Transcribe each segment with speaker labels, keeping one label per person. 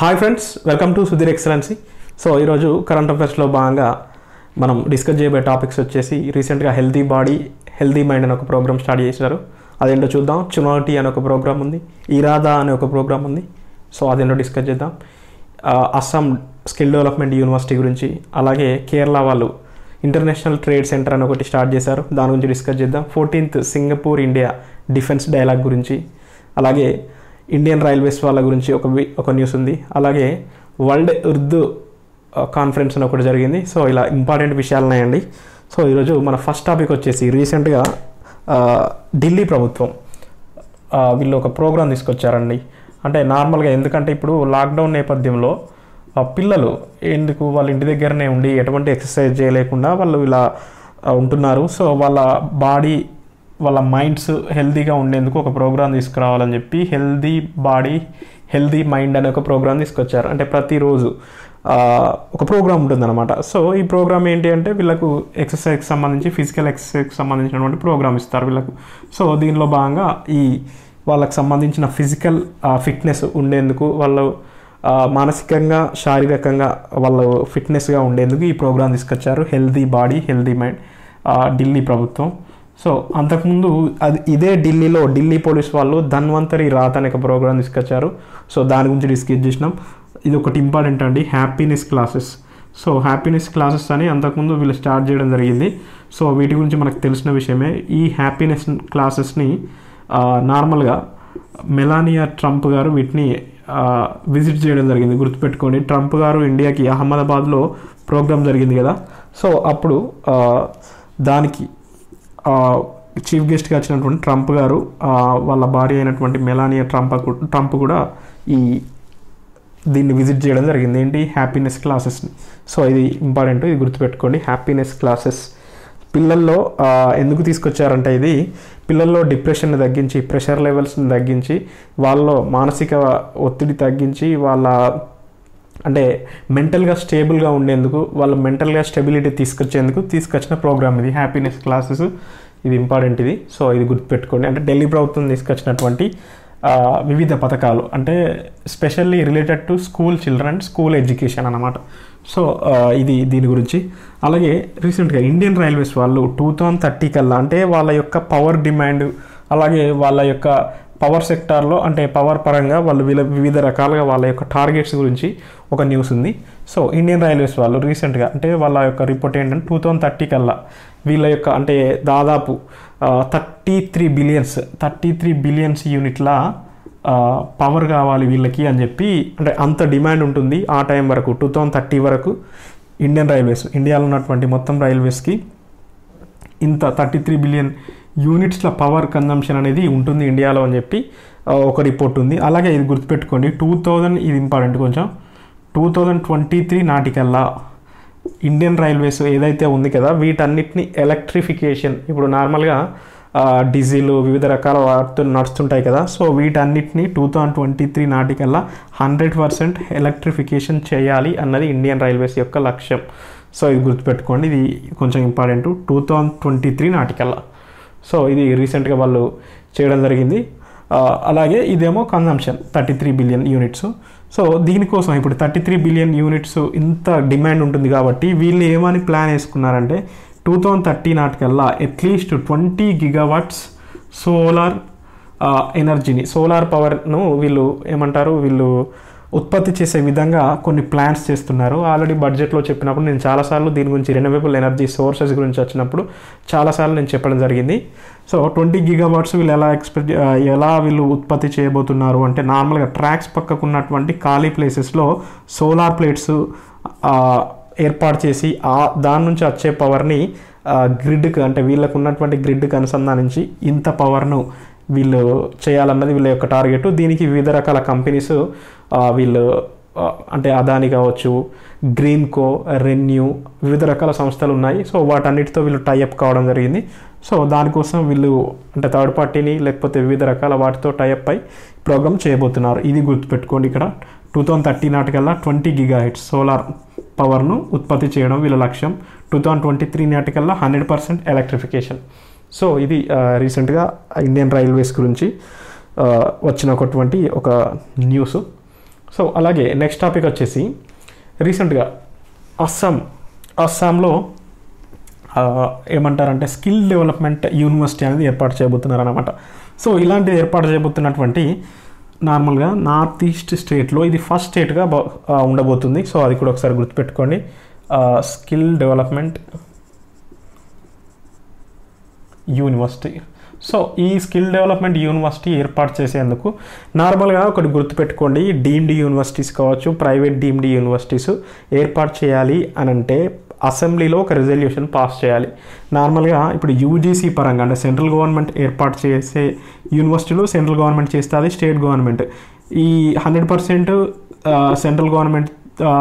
Speaker 1: hi friends welcome to Sudheer excellency so ఈరోజు current అఫైర్స్లో భాగంగా మనం డిస్కస్ చేయబోయే టాపిక్స్ వచ్చేసి రీసెంట్గా హెల్తీ బాడీ హెల్తీ మైండ్ అనే ఒక ప్రోగ్రామ్ స్టార్ట్ చేశారు అదేంటో చూద్దాం చునాలిటీ అనే ఒక ప్రోగ్రామ్ ఉంది ఇరాదా అనే ఒక ప్రోగ్రామ్ ఉంది సో అదేంటో డిస్కస్ చేద్దాం ఆ, అస్సాం స్కిల్ డెవలప్మెంట్ యూనివర్సిటీ గురించి అలాగే కేరళ వాళ్ళు ఇంటర్నేషనల్ ట్రేడ్ సెంటర్ అని ఒకటి స్టార్ట్ చేశారు దాని గురించి డిస్కస్ చేద్దాం fourteenth Singapore India defence dialogue గురించి అలాగే ఇండియన్ రైల్వేస్ వాళ్ళ గురించి ఒక వి- ఒక న్యూస్ ఉంది అలాగే వరల్డ్ ఉర్దూ కాన్ఫరెన్స్ అని ఒకటి జరిగింది సో ఇలా ఇంపార్టెంట్ విషయాలు ఉన్నాయండి సో ఈరోజు మన ఫస్ట్ టాపిక్ వచ్చేసి రీసెంట్గా ఆ, ఢిల్లీ ప్రభుత్వం ఆ, వీళ్ళు ఒక ప్రోగ్రాం తీసుకొచ్చారండి అంటే నార్మల్గా ఎందుకంటే ఇప్పుడు లాక్డౌన్ నేపథ్యంలో ఆ, పిల్లలు ఎందుకు వాళ్ళ ఇంటి దగ్గరనే ఉండి ఎటువంటి ఎక్సర్సైజ్ చేయలేకుండా వాళ్ళు ఇలా ఆ, ఉంటున్నారు సో వాళ్ళ బాడీ వాళ్ళ మైండ్స్ హెల్తీగా ఉండేందుకు ఒక ప్రోగ్రామ్ తీసుకురావాలని చెప్పి హెల్దీ బాడీ హెల్దీ మైండ్ అనే ఒక ప్రోగ్రామ్ తీసుకొచ్చారు అంటే ప్రతిరోజు ఆ, ఒక ప్రోగ్రామ్ ఉంటుందన్నమాట సో ఈ ప్రోగ్రామ్ ఏంటి అంటే వీళ్ళకు ఎక్సర్సైజ్కి సంబంధించి ఫిజికల్ ఎక్సర్సైజ్కి సంబంధించినటువంటి ప్రోగ్రామ్ ఇస్తారు వీళ్ళకు సో దీనిలో భాగంగా ఈ వాళ్ళకి సంబంధించిన ఫిజికల్ ఫిట్నెస్ ఉండేందుకు వాళ్ళు ఆ, మానసికంగా శారీరకంగా వాళ్ళు ఫిట్నెస్గా ఉండేందుకు ఈ ప్రోగ్రామ్ తీసుకొచ్చారు healthy body healthy mind Delhi ప్రభుత్వం సో అంతకుముందు అది ఇదే ఢిల్లీలో ఢిల్లీ పోలీస్ వాళ్ళు ధన్వంతరి రాత్ అనే ఒక ప్రోగ్రామ్ తీసుకొచ్చారు సో దాని గురించి డిస్కస్ చేసినాం ఇది ఒకటి ఇంపార్టెంట్ అండి happiness classes so happiness classes అని అంతకుముందు వీళ్ళు స్టార్ట్ చేయడం జరిగింది సో వీటి గురించి మనకు తెలిసిన విషయమే ఈ హ్యాపీనెస్ క్లాసెస్ని నార్మల్గా మెలానియా ట్రంప్ గారు వీటిని ఆ, విజిట్ చేయడం జరిగింది గుర్తుపెట్టుకోండి ట్రంప్ గారు ఇండియాకి అహ్మదాబాద్లో ప్రోగ్రామ్ జరిగింది కదా సో అప్పుడు ఆ, దానికి ఆ, చీఫ్ గెస్ట్గా వచ్చినటువంటి ట్రంప్ గారు ఆ, వాళ్ళ భార్య అయినటువంటి మెలానియా ట్రంప్ కు- ట్రంప్ కూడా ఈ దీన్ని విజిట్ చేయడం జరిగింది ఏంటి హ్యాపీనెస్ క్లాసెస్ని సో ఇది ఇంపార్టెంట్ ఇది గుర్తుపెట్టుకోండి హ్యాపీనెస్ క్లాసెస్ పిల్లల్లో ఆ, ఎందుకు తీసుకొచ్చారంటే ఇది పిల్లల్లో డిప్రెషన్ని తగ్గించి ప్రెషర్ లెవెల్స్ని తగ్గించి వాళ్ళలో మానసిక ఒత్తిడి తగ్గించి వాళ్ళ అంటే మెంటల్గా స్టేబుల్గా ఉండేందుకు వాళ్ళ మెంటల్గా స్టెబిలిటీ తీసుకొచ్చేందుకు తీసుకొచ్చిన ప్రోగ్రామ్ ఇది హ్యాపీనెస్ క్లాసెస్ ఇది ఇంపార్టెంట్ ఇది సో ఇది గుర్తుపెట్టుకోండి అంటే ఢిల్లీ ప్రభుత్వం తీసుకొచ్చినటువంటి ఆ, వివిధ పథకాలు అంటే specially related to school children school education అన్నమాట సో ఆ, ఇది దీని గురించి అలాగే రీసెంట్గా ఇండియన్ రైల్వేస్ వాళ్ళు టూ థౌజండ్ థర్టీ కల్లా అంటే వాళ్ళ యొక్క పవర్ డిమాండ్ అలాగే వాళ్ళ యొక్క పవర్ సెక్టార్లో అంటే పవర్ పరంగా వాళ్ళు వీళ్ళ వివిధ రకాలుగా వాళ్ళ యొక్క టార్గెట్స్ గురించి ఒక న్యూస్ ఉంది సో ఇండియన్ రైల్వేస్ వాళ్ళు రీసెంట్గా అంటే వాళ్ళ యొక్క రిపోర్ట్ ఏంటంటే టూ థౌజండ్ థర్టీ కల్లా వీళ్ళ యొక్క అంటే దాదాపు thirty three billions thirty three billions యూనిట్ల పవర్ కావాలి వీళ్ళకి అని చెప్పి అంటే అంత డిమాండ్ ఉంటుంది ఆ టైం వరకు టూ థౌజండ్ థర్టీ వరకు ఇండియన్ రైల్వేస్ ఇండియాలో ఉన్నటువంటి మొత్తం రైల్వేస్కి ఇంత థర్టీ త్రీ బిలియన్ యూనిట్స్ల పవర్ కన్జంప్షన్ అనేది ఉంటుంది ఇండియాలో అని చెప్పి ఆ, ఒక రిపోర్ట్ ఉంది అలాగే ఇది గుర్తుపెట్టుకోండి టూ థౌజండ్ ఇది ఇంపార్టెంట్ కొంచెం టూ థౌజండ్ ట్వంటీ త్రీ నాటికల్లా ఇండియన్ రైల్వేస్ ఏదైతే ఉంది కదా వీటన్నిటిని ఎలక్ట్రిఫికేషన్ ఇప్పుడు నార్మల్గా ఆ, డీజిల్ వివిధ రకాల వాడుతూ నడుస్తుంటాయి కదా సో వీటన్నిటిని టూ థౌజండ్ ట్వంటీ త్రీ నాటికల్లా హండ్రెడ్ పర్సెంట్ ఎలక్ట్రిఫికేషన్ చేయాలి అన్నది ఇండియన్ రైల్వేస్ యొక్క లక్ష్యం సో ఇది గుర్తుపెట్టుకోండి ఇది కొంచెం important two thousand twenty three నాటికల్లా సో ఇది రీసెంట్గా వాళ్ళు చేయడం జరిగింది ఆ, అలాగే ఇదేమో consumption thirty three billion units so దీనికోసం ఇప్పుడు థర్టీ త్రీ బిలియన్ యూనిట్స్ ఇంత డిమాండ్ ఉంటుంది కాబట్టి వీళ్ళు ఏమని ప్లాన్ వేసుకున్నారంటే టూ థౌజండ్ థర్టీ నాటికల్లా అట్లీస్ట్ ట్వంటీ గిగావాట్స్ సోలార్ ఎనర్జీని సోలార్ పవర్ను వీళ్ళు ఏమంటారు వీళ్ళు ఉత్పత్తి చేసే విధంగా కొన్ని ప్లాన్స్ చేస్తున్నారు ఆల్రెడీ బడ్జెట్లో చెప్పినప్పుడు నేను చాలాసార్లు దీని గురించి రెన్యూవబుల్ ఎనర్జీ సోర్సెస్ గురించి వచ్చినప్పుడు చాలాసార్లు నేను చెప్పడం జరిగింది సో ట్వంటీ గిగావాట్స్ వీళ్ళు ఎలా ఎక్స్పెక్ట్ ఎలా వీళ్ళు ఉత్పత్తి చేయబోతున్నారు అంటే నార్మల్గా ట్రాక్స్ పక్కకు ఉన్నటువంటి ఖాళీ ప్లేసెస్లో సోలార్ ప్లేట్స్ ఏర్పాటు చేసి ఆ దాని నుంచి వచ్చే పవర్ని గ్రిడ్కి అంటే వీళ్ళకు ఉన్నటువంటి గ్రిడ్కి అనుసంధానించి ఇంత పవర్ను వీళ్ళు చేయాలన్నది వీళ్ళ యొక్క టార్గెట్ దీనికి వివిధ రకాల కంపెనీస్ వీళ్ళు ఆ, అంటే అదాని కావచ్చు గ్రీన్ కో రెన్యూ వివిధ రకాల సంస్థలు ఉన్నాయి సో వాటన్నిటితో వీళ్ళు టైఅప్ కావడం జరిగింది సో దానికోసం వీళ్ళు అంటే థర్డ్ పార్టీని లేకపోతే వివిధ రకాల వాటితో టైఅప్ అయి ప్రోగ్రామ్ చేయబోతున్నారు ఇది గుర్తుపెట్టుకోండి ఇక్కడ టూ థౌజండ్ థర్టీ నాటికల్లా ట్వంటీ గిగా హిట్స్ సోలార్ పవర్ను ఉత్పత్తి చేయడం వీళ్ళ లక్ష్యం టూ థౌజండ్ ట్వంటీ త్రీ నాటికల్లా హండ్రెడ్ పర్సెంట్ ఎలక్ట్రిఫికేషన్ సో ఇది రీసెంట్గా ఇండియన్ రైల్వేస్ గురించి ఆ, వచ్చిన ఒకటువంటి ఒక న్యూస్ సో అలాగే నెక్స్ట్ టాపిక్ వచ్చేసి రీసెంట్గా అస్సాం అస్సాంలో ఆ, ఏమంటారంటే స్కిల్ డెవలప్మెంట్ యూనివర్సిటీ అనేది ఏర్పాటు చేయబోతున్నారు అనమాట సో ఇలాంటిది ఏర్పాటు చేయబోతున్నటువంటి నార్మల్గా నార్త్ ఈస్ట్ స్టేట్లో ఇది ఫస్ట్ స్టేట్గా బ- ఆ, ఉండబోతుంది సో అది కూడా ఒకసారి గుర్తుపెట్టుకోండి స్కిల్ డెవలప్మెంట్ యూనివర్సిటీ సో ఈ స్కిల్ డెవలప్మెంట్ యూనివర్సిటీ ఏర్పాటు చేసేందుకు నార్మల్గా ఒకటి గుర్తుపెట్టుకోండి డీమ్డ్ యూనివర్సిటీస్ కావచ్చు ప్రైవేట్ డీమ్డ్ యూనివర్సిటీస్ ఏర్పాటు చేయాలి అని అంటే అసెంబ్లీలో ఒక రెజల్యూషన్ పాస్ చేయాలి నార్మల్గా ఇప్పుడు యూజీసీ పరంగా అంటే సెంట్రల్ గవర్నమెంట్ ఏర్పాటు చేసే యూనివర్సిటీలు సెంట్రల్ గవర్నమెంట్ చేస్తుంది స్టేట్ గవర్నమెంట్ ఈ హండ్రెడ్ పర్సెంట్ సెంట్రల్ గవర్నమెంట్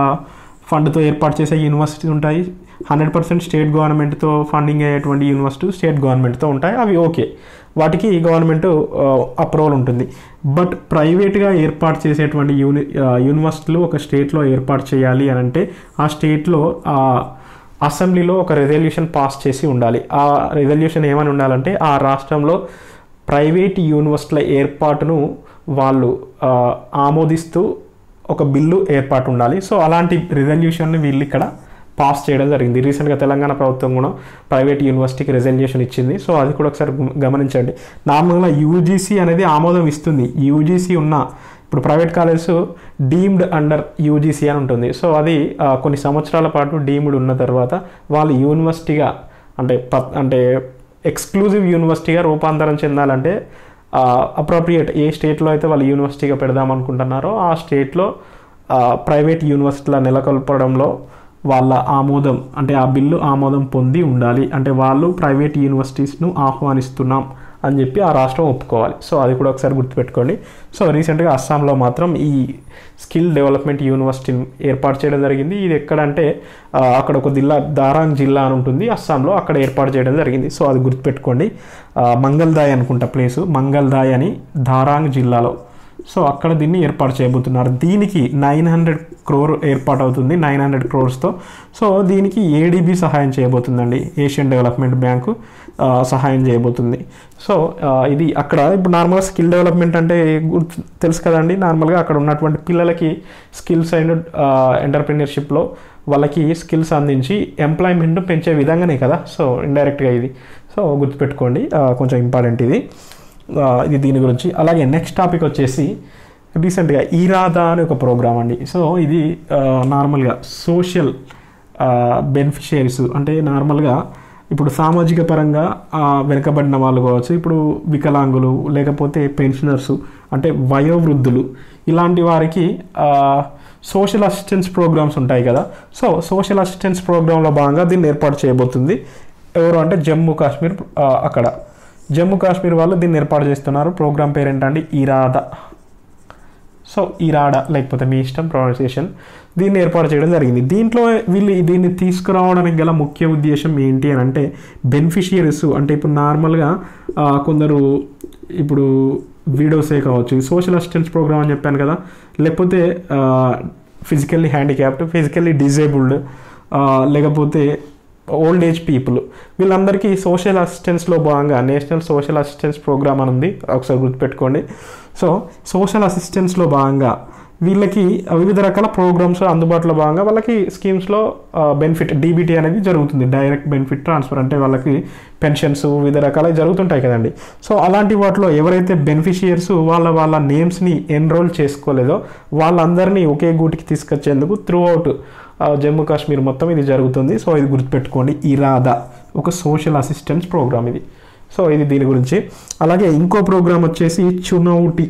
Speaker 1: ఫండ్తో ఏర్పాటు చేసే యూనివర్సిటీస్ ఉంటాయి హండ్రెడ్ పర్సెంట్ స్టేట్ గవర్నమెంట్తో ఫండింగ్ అయ్యేటువంటి యూనివర్సిటీ స్టేట్ గవర్నమెంట్తో ఉంటాయి అవి ఓకే వాటికి గవర్నమెంట్ అప్రూవల్ ఉంటుంది బట్ ప్రైవేట్గా ఏర్పాటు చేసేటువంటి యూని ఆ, యూనివర్సిటీలు ఒక స్టేట్లో ఏర్పాటు చేయాలి అని అంటే ఆ స్టేట్లో ఆ అసెంబ్లీలో ఒక రెజల్యూషన్ పాస్ చేసి ఉండాలి ఆ రెజల్యూషన్ ఏమని ఉండాలంటే ఆ రాష్ట్రంలో ప్రైవేట్ యూనివర్సిటీల ఏర్పాటును వాళ్ళు ఆ, ఆమోదిస్తూ ఒక బిల్లు ఏర్పాటు ఉండాలి సో అలాంటి రిజల్యూషన్ని వీళ్ళు ఇక్కడ పాస్ చేయడం జరిగింది రీసెంట్గా తెలంగాణ ప్రభుత్వం కూడా ప్రైవేట్ యూనివర్సిటీకి రెజల్యూషన్ ఇచ్చింది సో అది కూడా ఒకసారి గమ- గమనించండి నార్మల్గా యూజీసీ అనేది ఆమోదం ఇస్తుంది యూజీసీ ఉన్న ఇప్పుడు private colleges deemed under UGC అని ఉంటుంది సో అది ఆ, కొన్ని సంవత్సరాల పాటు డీమ్డ్ ఉన్న తర్వాత వాళ్ళు యూనివర్సిటీగా అంటే ప- అంటే ఎక్స్క్లూజివ్ యూనివర్సిటీగా రూపాంతరం చెందాలంటే అప్రోప్రియేట్ ఏ స్టేట్లో అయితే వాళ్ళు యూనివర్సిటీగా పెడదాం అనుకుంటున్నారో ఆ స్టేట్లో ప్రైవేట్ యూనివర్సిటీల నెలకొల్పడంలో వాళ్ళ ఆమోదం అంటే ఆ బిల్లు ఆమోదం పొంది ఉండాలి అంటే వాళ్ళు ప్రైవేట్ యూనివర్సిటీస్ను ఆహ్వానిస్తున్నాం అని చెప్పి ఆ రాష్ట్రం ఒప్పుకోవాలి సో అది కూడా ఒకసారి గుర్తుపెట్టుకోండి సో రీసెంట్గా అస్సాంలో మాత్రం ఈ స్కిల్ డెవలప్మెంట్ యూనివర్సిటీని ఏర్పాటు చేయడం జరిగింది ఇది ఎక్కడంటే ఆ, అక్కడ ఒక జిల్లా దారాంగ్ జిల్లా అని ఉంటుంది అస్సాంలో అక్కడ ఏర్పాటు చేయడం జరిగింది సో అది గుర్తుపెట్టుకోండి ఆ, మంగల్దాయ్ అనుకుంటా ప్లేసు మంగల్దాయ్ అని దారాంగ్ జిల్లాలో సో అక్కడ దీన్ని ఏర్పాటు చేయబోతున్నారు దీనికి నైన్ హండ్రెడ్ క్రోర్ ఏర్పాటు అవుతుంది నైన్ హండ్రెడ్ క్రోర్స్తో సో దీనికి ఏడీబీ సహాయం చేయబోతుందండి ఏషియన్ డెవలప్మెంట్ బ్యాంకు ఆ, సహాయం చేయబోతుంది సో ఆ, ఇది అక్కడ ఇప్పుడు నార్మల్గా స్కిల్ డెవలప్మెంట్ అంటే గుర్తు తెలుసు కదండి నార్మల్గా అక్కడ ఉన్నటువంటి పిల్లలకి స్కిల్స్ అండ్ ఎంటర్ప్రినర్షిప్లో వాళ్ళకి స్కిల్స్ అందించి ఎంప్లాయ్మెంట్ పెంచే విధంగానే కదా సో ఇండైరెక్ట్గా ఇది సో గుర్తుపెట్టుకోండి ఆ, కొంచెం ఇంపార్టెంట్ ఇది ఆ, ఇది దీని గురించి అలాగే నెక్స్ట్ టాపిక్ వచ్చేసి రీసెంట్గా ఈరాదా అనే ఒక ప్రోగ్రామ్ అండి సో ఇది ఆ, నార్మల్గా సోషల్ బెనిఫిషియరీస్ అంటే నార్మల్గా ఇప్పుడు సామాజిక పరంగా ఆ, వెనుకబడిన వాళ్ళు కావచ్చు ఇప్పుడు వికలాంగులు లేకపోతే పెన్షనర్స్ అంటే వయోవృద్ధులు ఇలాంటి వారికి సోషల్ అసిస్టెన్స్ ప్రోగ్రామ్స్ ఉంటాయి కదా సో సోషల్ అసిస్టెన్స్ ప్రోగ్రాంలో భాగంగా దీన్ని ఏర్పాటు చేయబోతుంది ఎవరు అంటే జమ్మూ కాశ్మీర్ ఆ, అక్కడ జమ్మూ కాశ్మీర్ వాళ్ళు దీన్ని ఏర్పాటు చేస్తున్నారు ప్రోగ్రామ్ పేరు ఏంటంటే ఇరాదా సో ఇరాడా లేకపోతే మీ ఇష్టం ప్రొనౌన్సియేషన్ దీన్ని ఏర్పాటు చేయడం జరిగింది దీంట్లో వీళ్ళు దీన్ని తీసుకురావడానికి గల ముఖ్య ఉద్దేశం ఏంటి అని అంటే బెనిఫిషియరీస్ అంటే ఇప్పుడు నార్మల్గా ఆ, కొందరు ఇప్పుడు వీడియోసే కావచ్చు సోషల్ అసిస్టెన్స్ ప్రోగ్రామ్ అని చెప్పాను కదా లేకపోతే ఫిజికల్లీ హ్యాండిక్యాప్డ్ ఫిజికల్లీ డిజేబుల్డ్ లేకపోతే ఓల్డ్ ఏజ్ పీపుల్ వీళ్ళందరికీ సోషల్ అసిస్టెన్స్లో భాగంగా నేషనల్ సోషల్ అసిస్టెన్స్ ప్రోగ్రామ్ అని ఉంది ఒకసారి గుర్తుపెట్టుకోండి సో సోషల్ అసిస్టెన్స్లో భాగంగా వీళ్ళకి వివిధ రకాల ప్రోగ్రామ్స్ అందుబాటులో భాగంగా వాళ్ళకి స్కీమ్స్లో బెనిఫిట్ డీబీటీ అనేది జరుగుతుంది డైరెక్ట్ బెనిఫిట్ ట్రాన్స్ఫర్ అంటే వాళ్ళకి పెన్షన్స్ వివిధ రకాల జరుగుతుంటాయి కదండి సో అలాంటి వాటిలో ఎవరైతే బెనిఫిషియర్స్ వాళ్ళ వాళ్ళ నేమ్స్ని ఎన్రోల్ చేసుకోలేదో వాళ్ళందరినీ ఒకే గూటికి తీసుకొచ్చేందుకు త్రూ అవుట్ జమ్మూ కాశ్మీర్ మొత్తం ఇది జరుగుతుంది సో ఇది గుర్తుపెట్టుకోండి ఇరాదా ఒక సోషల్ అసిస్టెన్స్ ప్రోగ్రామ్ ఇది సో ఇది దీని గురించి అలాగే ఇంకో ప్రోగ్రామ్ వచ్చేసి చునౌటి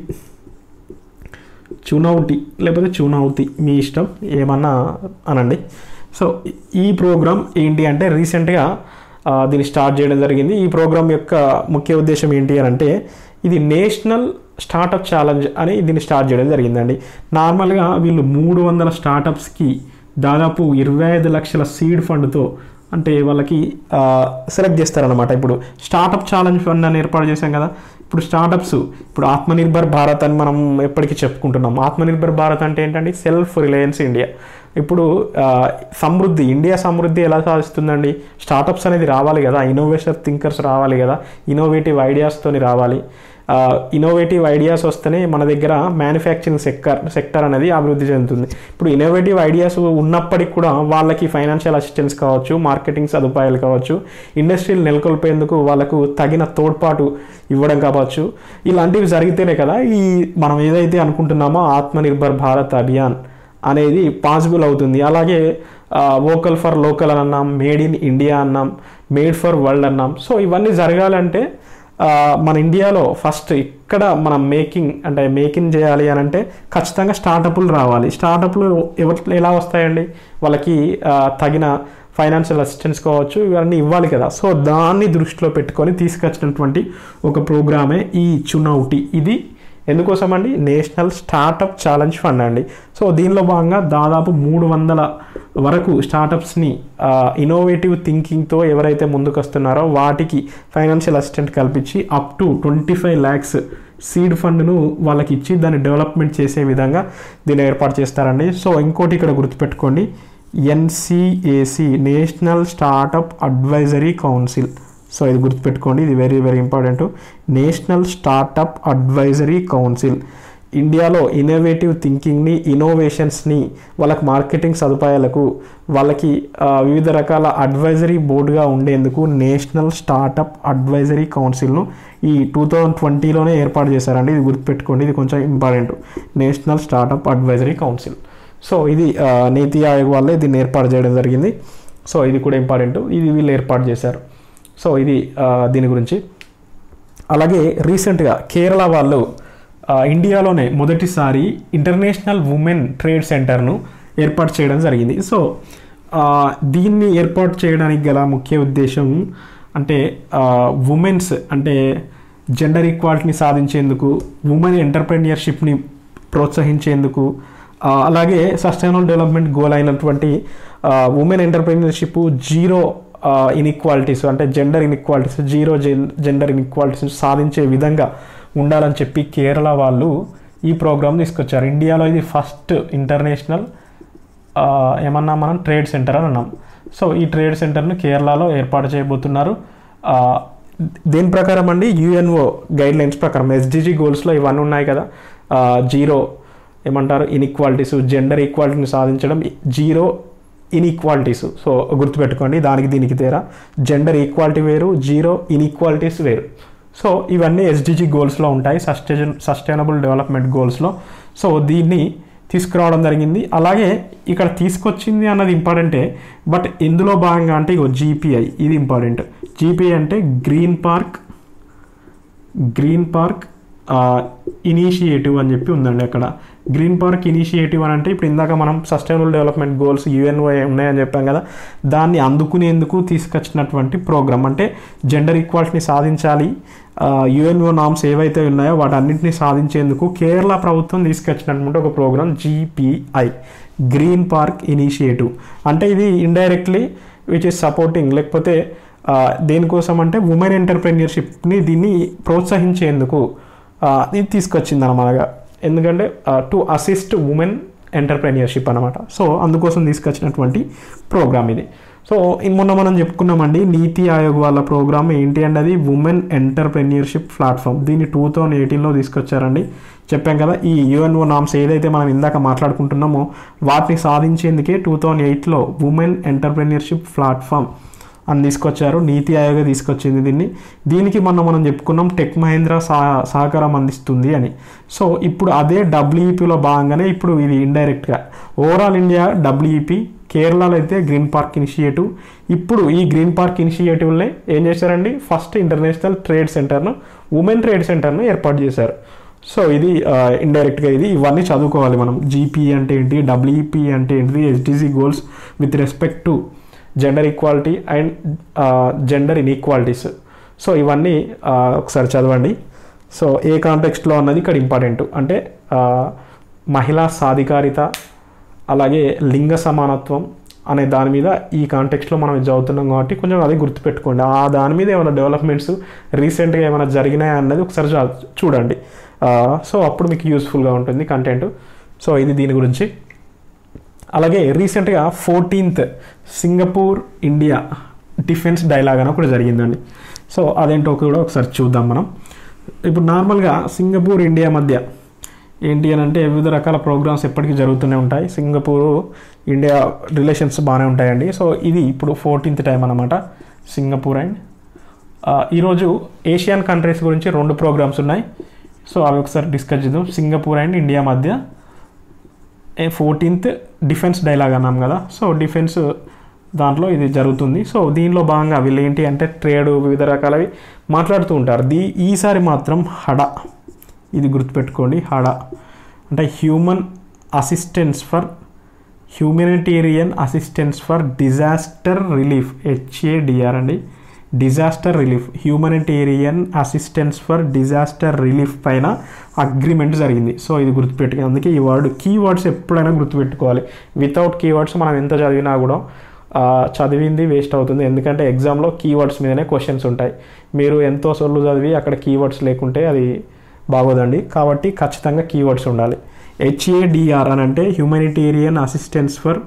Speaker 1: చునౌటి లేకపోతే చునౌతి మీ ఇష్టం ఏమన్నా అనండి సో ఈ ప్రోగ్రామ్ ఏంటి అంటే రీసెంట్గా ఆ, దీన్ని స్టార్ట్ చేయడం జరిగింది ఈ ప్రోగ్రామ్ యొక్క ముఖ్య ఉద్దేశం ఏంటి అని అంటే ఇది నేషనల్ స్టార్టప్ ఛాలెంజ్ అని దీన్ని స్టార్ట్ చేయడం జరిగిందండి నార్మల్గా వీళ్ళు మూడు వందల స్టార్టప్స్కి దాదాపు ఇరవై ఐదు లక్షల సీడ్ ఫండ్తో అంటే వాళ్ళకి సెలెక్ట్ చేస్తారనమాట ఇప్పుడు స్టార్టప్ ఛాలెంజ్ ఫండ్ అని ఏర్పాటు చేశాం కదా ఇప్పుడు స్టార్టప్స్ ఇప్పుడు ఆత్మనిర్భర్ భారత్ అని మనం ఎప్పటికీ చెప్పుకుంటున్నాం ఆత్మనిర్భర్ భారత్ అంటే ఏంటంటే సెల్ఫ్ రిలయన్స్ ఇండియా ఇప్పుడు ఆ, సమృద్ధి ఇండియా సమృద్ధి ఎలా సాధిస్తుందండి స్టార్టప్స్ అనేది రావాలి కదా ఇన్నోవేషన్ థింకర్స్ రావాలి కదా ఇన్నోవేటివ్ ఐడియాస్తోని రావాలి ఇన్నోవేటివ్ ఐడియాస్ వస్తేనే మన దగ్గర మ్యానుఫ్యాక్చరింగ్ సెక్టర్ సెక్టర్ అనేది అభివృద్ధి చెందుతుంది ఇప్పుడు ఇన్నోవేటివ్ ఐడియాస్ ఉన్నప్పటికీ కూడా వాళ్ళకి ఫైనాన్షియల్ అసిస్టెన్స్ కావచ్చు మార్కెటింగ్ సదుపాయాలు కావచ్చు ఇండస్ట్రీలు నెలకొల్పేందుకు వాళ్ళకు తగిన తోడ్పాటు ఇవ్వడం కావచ్చు ఇలాంటివి జరిగితేనే కదా ఈ మనం ఏదైతే అనుకుంటున్నామో ఆత్మనిర్భర్ భారత్ అభియాన్ అనేది పాసిబుల్ అవుతుంది అలాగే వోకల్ ఫర్ లోకల్ అని అన్నాం మేడ్ ఇన్ ఇండియా అన్నాం మేడ్ ఫర్ వరల్డ్ అన్నాం సో ఇవన్నీ జరగాలంటే ఆ, మన ఇండియాలో ఫస్ట్ ఇక్కడ మనం మేకింగ్ అంటే మేకింగ్ చేయాలి అని అంటే ఖచ్చితంగా స్టార్టప్లు రావాలి స్టార్టప్లు ఎవరు ఎలా వస్తాయండి వాళ్ళకి ఆ, తగిన ఫైనాన్షియల్ అసిస్టెన్స్ కావచ్చు ఇవన్నీ ఇవ్వాలి కదా సో దాన్ని దృష్టిలో పెట్టుకొని తీసుకొచ్చినటువంటి ఒక ప్రోగ్రామే ఈ చునౌటి ఇది ఎందుకోసం అండి నేషనల్ స్టార్టప్ ఛాలెంజ్ ఫండ్ అండి సో దీనిలో భాగంగా దాదాపు మూడు వందల వరకు స్టార్టప్స్ని ఇన్నోవేటివ్ థింకింగ్తో ఎవరైతే ముందుకు వస్తున్నారో వాటికి ఫైనాన్షియల్ అసిస్టెంట్ కల్పించి up to twenty five lakhs seed ఫండ్ను వాళ్ళకి ఇచ్చి దాన్ని డెవలప్మెంట్ చేసే విధంగా దీన్ని ఏర్పాటు చేస్తారండి సో ఇంకోటి ఇక్కడ గుర్తుపెట్టుకోండి NCAC national startup advisory council so ఇది గుర్తుపెట్టుకోండి ఇది very very important national startup advisory council ఇండియాలో ఇన్నోవేటివ్ థింకింగ్ని ఇన్నోవేషన్స్ని వాళ్ళకి మార్కెటింగ్ సదుపాయాలకు వాళ్ళకి ఆ, వివిధ రకాల అడ్వైజరీ బోర్డుగా ఉండేందుకు నేషనల్ స్టార్టప్ అడ్వైజరీ కౌన్సిల్ను ఈ టూ థౌజండ్ ట్వంటీలోనే ఏర్పాటు చేశారండి ఇది గుర్తుపెట్టుకోండి ఇది కొంచెం important national startup advisory council so ఇది ఆ, నీతి ఆయోగ్ వాళ్ళే దీన్ని ఏర్పాటు చేయడం జరిగింది సో ఇది కూడా ఇంపార్టెంట్ ఇది వీళ్ళు ఏర్పాటు చేశారు సో ఇది ఆ, దీని గురించి అలాగే రీసెంట్గా కేరళ వాళ్ళు ఆ, ఇండియాలోనే మొదటిసారి ఇంటర్నేషనల్ ఉమెన్ ట్రేడ్ సెంటర్ను ఏర్పాటు చేయడం జరిగింది సో ఆ, దీన్ని ఏర్పాటు చేయడానికి గల ముఖ్య ఉద్దేశం అంటే ఉమెన్స్ అంటే జెండర్ ఈక్వాలిటీని సాధించేందుకు ఉమెన్ ఎంటర్ప్రెన్యూర్షిప్ని ప్రోత్సహించేందుకు ఆ, అలాగే సస్టైనబుల్ డెవలప్మెంట్ గోల్ అయినటువంటి ఉమెన్ ఎంటర్ప్రెన్యూర్షిప్ జీరో ఇన్ఈక్వాలిటీస్ అంటే gender inequalities zero gender inequalities సాధించే విధంగా ఉండాలని చెప్పి కేరళ వాళ్ళు ఈ ప్రోగ్రామ్ తీసుకొచ్చారు ఇండియాలో ఇది ఫస్ట్ ఇంటర్నేషనల్ ఆ, ఏమన్నా మనం ట్రేడ్ సెంటర్ అని అన్నాం సో ఈ ట్రేడ్ సెంటర్ను కేరళలో ఏర్పాటు చేయబోతున్నారు ఆ, దేని ప్రకారం అండి యుఎన్ఓ గైడ్ లైన్స్ ప్రకారం ఎస్డిజి గోల్స్లో ఇవన్నీ ఉన్నాయి కదా ఆ, జీరో ఏమంటారు ఇన్ఈక్వాలిటీస్ జెండర్ ఈక్వాలిటీని సాధించడం జీరో ఇన్ఈక్వాలిటీస్ సో గుర్తుపెట్టుకోండి దానికి దీనికి తేడా జెండర్ ఈక్వాలిటీ వేరు జీరో ఇన్ఈక్వాలిటీస్ వేరు సో ఇవన్నీ ఎస్డిజి గోల్స్లో ఉంటాయి సస్టైన్ సస్టైనబుల్ డెవలప్మెంట్ గోల్స్లో సో దీన్ని తీసుకురావడం జరిగింది అలాగే ఇక్కడ తీసుకొచ్చింది అన్నది ఇంపార్టెంటే బట్ ఇందులో భాగంగా అంటే ఇగో జీపీఐ ఇది ఇంపార్టెంట్ జీపీఐ అంటే green park green park initiative అని చెప్పి ఉందండి అక్కడ గ్రీన్ పార్క్ ఇనిషియేటివ్ అని అంటే ఇప్పుడు ఇందాక మనం సస్టైనబుల్ డెవలప్మెంట్ గోల్స్ యుఎన్ఓ ఉన్నాయని చెప్పాం కదా దాన్ని అందుకునేందుకు తీసుకొచ్చినటువంటి ప్రోగ్రామ్ అంటే జెండర్ ఈక్వాలిటీని సాధించాలి యుఎన్ఓ నామ్స్ ఏవైతే ఉన్నాయో వాటన్నింటినీ సాధించేందుకు కేరళ ప్రభుత్వం తీసుకొచ్చినటువంటి ఒక program GPI green park initiative అంటే ఇది ఇండైరెక్ట్లీ విచ్ ఇస్ సపోర్టింగ్ లేకపోతే ఆ, దేనికోసం అంటే ఉమెన్ ఎంటర్ప్రెన్యూర్షిప్ని దీన్ని ప్రోత్సహించేందుకు ఆ, ఇది తీసుకొచ్చింది అనమాట ఎందుకంటే టు అసిస్ట్ ఉమెన్ ఎంటర్ప్రెన్యూర్షిప్ అనమాట సో అందుకోసం తీసుకొచ్చినటువంటి ప్రోగ్రామ్ ఇది సో ఇన్ మొన్న మనం చెప్పుకున్నామండి నీతి ఆయోగ్ వాళ్ళ ప్రోగ్రామ్ ఏంటి అంటే అది ఉమెన్ ఎంటర్ప్రెన్యూర్షిప్ ప్లాట్ఫామ్ దీన్ని టూ థౌజండ్ ఎయిటీన్లో తీసుకొచ్చారండి చెప్పాం కదా ఈ యుఎన్ఓ నామ్స్ ఏదైతే మనం ఇందాక మాట్లాడుకుంటున్నామో వాటిని సాధించేందుకే టూ థౌజండ్ ఎయిట్లో ఉమెన్ ఎంటర్ప్రెన్యూర్షిప్ ప్లాట్ఫామ్ అని తీసుకొచ్చారు నీతి ఆయోగ్ తీసుకొచ్చింది దీన్ని దీనికి మొన్న మనం చెప్పుకున్నాం టెక్ మహేంద్ర సహ సహకారం అందిస్తుంది అని సో ఇప్పుడు అదే డబ్ల్యూఈపీలో భాగంగానే ఇప్పుడు ఇది ఇండైరెక్ట్గా ఓవరాల్ ఇండియా డబ్ల్యూఈపీ కేరళలో అయితే గ్రీన్ పార్క్ ఇనిషియేటివ్ ఇప్పుడు ఈ గ్రీన్ పార్క్ ఇనిషియేటివ్ని ఏం చేశారండి ఫస్ట్ ఇంటర్నేషనల్ ట్రేడ్ సెంటర్ను ఉమెన్ ట్రేడ్ సెంటర్ను ఏర్పాటు చేశారు సో ఇది ఇండైరెక్ట్గా ఇది ఇవన్నీ చదువుకోవాలి మనం జీపీ అంటే ఏంటి డబ్ల్యూఈపీ అంటే ఏంటిది SDC goals with respect to gender equality and gender inequalities so ఇవన్నీ ఆ, ఒకసారి చదవండి సో ఏ కాంటెక్స్ట్లో అన్నది ఇక్కడ ఇంపార్టెంట్ అంటే ఆ, మహిళా సాధికారిత అలాగే లింగ సమానత్వం అనే దాని మీద ఈ కాంటెక్స్ట్లో మనం ఇది చదువుతున్నాం కాబట్టి కొంచెం అది గుర్తుపెట్టుకోండి ఆ దాని మీద ఏమైనా డెవలప్మెంట్స్ రీసెంట్గా ఏమైనా జరిగినాయా అన్నది ఒకసారి చూ- చూడండి ఆ, సో అప్పుడు మీకు యూస్ఫుల్గా ఉంటుంది కంటెంట్ సో ఇది దీని గురించి అలాగే రీసెంట్గా fourteenth Singapore India defence dialogue అని ఒకటి జరిగిందండి సో అదేంటో కూడా ఒకసారి చూద్దాం మనం ఇప్పుడు నార్మల్గా సింగపూర్ ఇండియా మధ్య ఏంటి అని అంటే వివిధ రకాల ప్రోగ్రామ్స్ ఎప్పటికీ జరుగుతూనే ఉంటాయి సింగపూర్ ఇండియా రిలేషన్స్ బాగానే ఉంటాయండి సో ఇది ఇప్పుడు ఫోర్టీన్త్ టైం అనమాట సింగపూర్ అండ్ ఆ, ఈరోజు ఏషియన్ కంట్రీస్ గురించి రెండు ప్రోగ్రామ్స్ ఉన్నాయి సో అవి ఒకసారి డిస్కస్ చేద్దాం సింగపూర్ అండ్ ఇండియా మధ్య ఏ ఫోర్టీన్త్ డిఫెన్స్ డైలాగ్ అన్నాం కదా సో డిఫెన్స్ దాంట్లో ఇది జరుగుతుంది సో దీనిలో భాగంగా వీళ్ళు ఏంటి అంటే ట్రేడ్ వివిధ రకాలవి మాట్లాడుతూ ఉంటారు దీ ఈసారి మాత్రం హడ ఇది గుర్తుపెట్టుకోండి హడ అంటే human assistance for humanitarian assistance for disaster relief HADR అండి disaster relief humanitarian assistance for disaster relief పైన అగ్రిమెంట్ జరిగింది సో ఇది గుర్తుపెట్టుకుని అందుకే ఈ వర్డ్ కీవర్డ్స్ ఎప్పుడైనా గుర్తుపెట్టుకోవాలి వితౌట్ కీవర్డ్స్ మనం ఎంత చదివినా కూడా ఆ, చదివింది వేస్ట్ అవుతుంది ఎందుకంటే ఎగ్జామ్లో కీవర్డ్స్ మీదనే క్వశ్చన్స్ ఉంటాయి మీరు ఎంతో సొల్లు చదివి అక్కడ కీవర్డ్స్ లేకుంటే అది బాగోదండి కాబట్టి ఖచ్చితంగా కీవర్డ్స్ ఉండాలి హెచ్ఏడిఆర్ అని అంటే humanitarian assistance for